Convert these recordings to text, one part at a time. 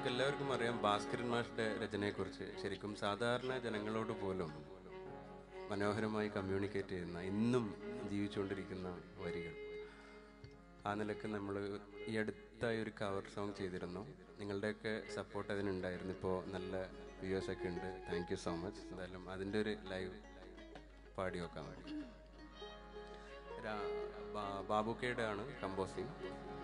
നമുക്ക് എല്ലാവർക്കും അറിയാം ഭാസ്കരൻ മാഷിന്റെ രചനയെക്കുറിച്ച് ശരിക്കും സാധാരണ ജനങ്ങളോട് പോലും മനോഹരമായി കമ്മ്യൂണിക്കേറ്റ് ചെയ്യുന്ന ഇന്നും ജീവിച്ചുകൊണ്ടിരിക്കുന്ന വരികൾ ആ നിലക്ക് നമ്മൾ ഈ അടുത്തായി ഒരു കവർ സോങ് ചെയ്തിരുന്നു നിങ്ങളുടെയൊക്കെ സപ്പോർട്ട് അതിനുണ്ടായിരുന്നു ഇപ്പോൾ നല്ല വ്യൂവേഴ്സ് ഒക്കെ ഉണ്ട് താങ്ക് യു സോ മച്ച് എന്തായാലും അതിൻ്റെ ഒരു ലൈവ് പാടി നോക്കാൻ വേണ്ടി രാ- ബാ- ബാബുക്കയുടെ ആണ് കമ്പോസിങ്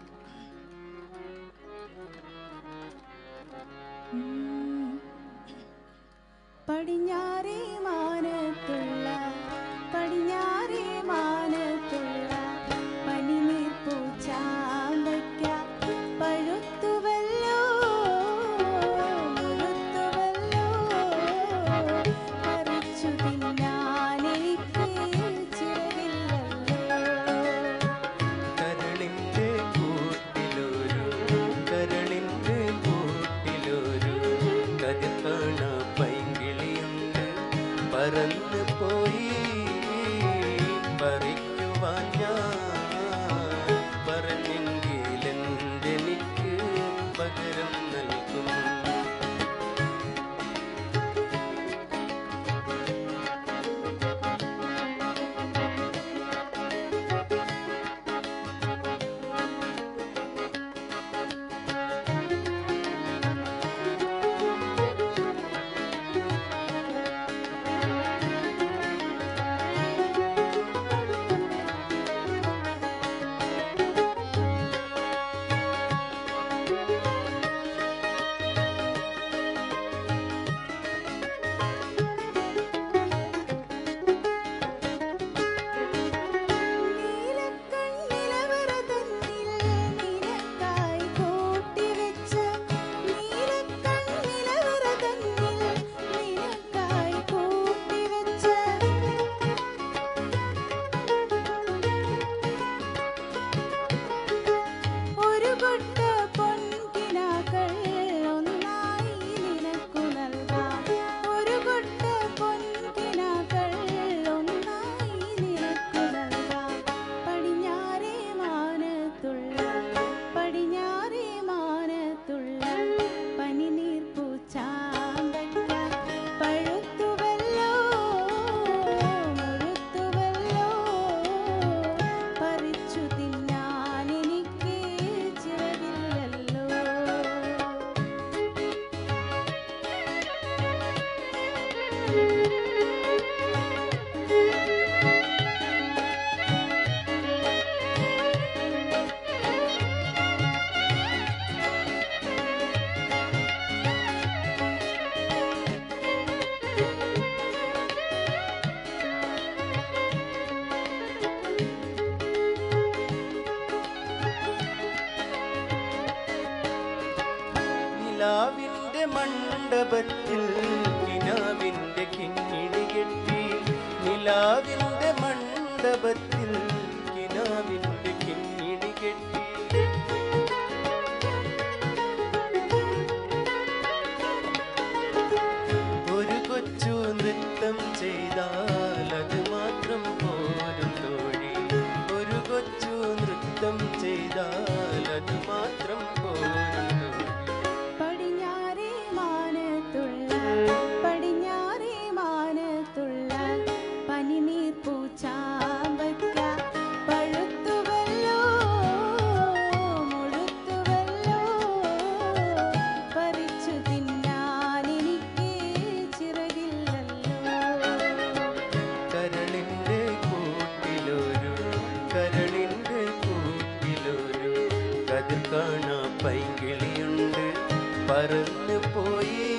പടിഞ്ഞാറേ മാനത്തുള്ള പടിഞ്ഞാറേ മാനത്തുള്ള പനിനീർ പൂച്ചാമ്പയ്ക്ക പഴുത്തുവല്ലോ മുഴുത്തുവല്ലോ പറിച്ചു തിന്നാനെനിക്ക് ചിറകില്ലല്ലോ കരളിന്റെ കൂട്ടിലൊരു കരളിന്റെ കൂട്ടിലൊരു കതിർക്കണ പൈങ്കിളിയുണ്ട് പറന്നു പോയി പറിക്കുവാൻ ഞാൻ പറഞ്ഞെങ്കിലെന്തെനിക്ക് പകരം നൽകും നീലക്കണ്ണിലവറതന്നിൽ നിനക്കായി കൂട്ടിവെച്ച നീലക്കണ്ണിലവറതന്നിൽ നിനക്കായി കൂട്ടിവെച്ച ഒരു കൊട്ട പൊൻകിനാക്കൾ ഒന്നായി നിനക്കു നൽകാം ഒരു കൊട്ട പൊൻകിനാക്കൾ ഒന്നായി നിനക്കു നൽകാം പടിഞ്ഞാറേ മാനത്തുള്ള പടിഞ്ഞാറേ മാനത്തുള്ള പനിനീർ പൂച്ചാമ്പയ്ക്ക പഴുത്തുവല്ലോ മുഴുത്തുവല്ലോ പറിച്ചു തിന്നാൻ എനിക്ക് ചിറകില്ലല്ലോ നിലാവിന്റെ മണ്ഡപത്തിൽ കിനാവിന്റെ കിങ്ങിണി കെട്ടി നിലാവിന്റെ മണ്ഡപത്തിൽ കിനാവിന്റെ കിങ്ങിണി കെട്ടി ഒരു കൊച്ചു നൃത്തം ചെയ്താൽ അത് മാത്രം പോരും തോഴി ഒരു കൊച്ചു നൃത്തം ചെയ്താൽ അത് മാത്രം പോരും തോഴി പടിഞ്ഞാറേ മാനത്തുള്ള പടിഞ്ഞാറേ മാനത്തുള്ള പനിനീർ പൂച്ചാമ്പയ്ക്ക പഴുത്തുവല്ലോ മുഴുത്തുവല്ലോ പറിച്ചു തിന്നാൻ എനിക്ക് ചിറകില്ലല്ലോ കരളിന്റെ കൂട്ടിലൊരു കരളിന്റെ കൂട്ടിലൊരു കതിർ കാണാ പൈങ്കിളിയുണ്ട് പറന്നു പോയി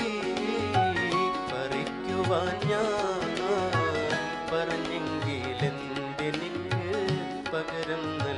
പറിക്കുവാൻ ഞാൻ പറഞ്ഞെങ്കിലെന്തെനിക്ക് പകരം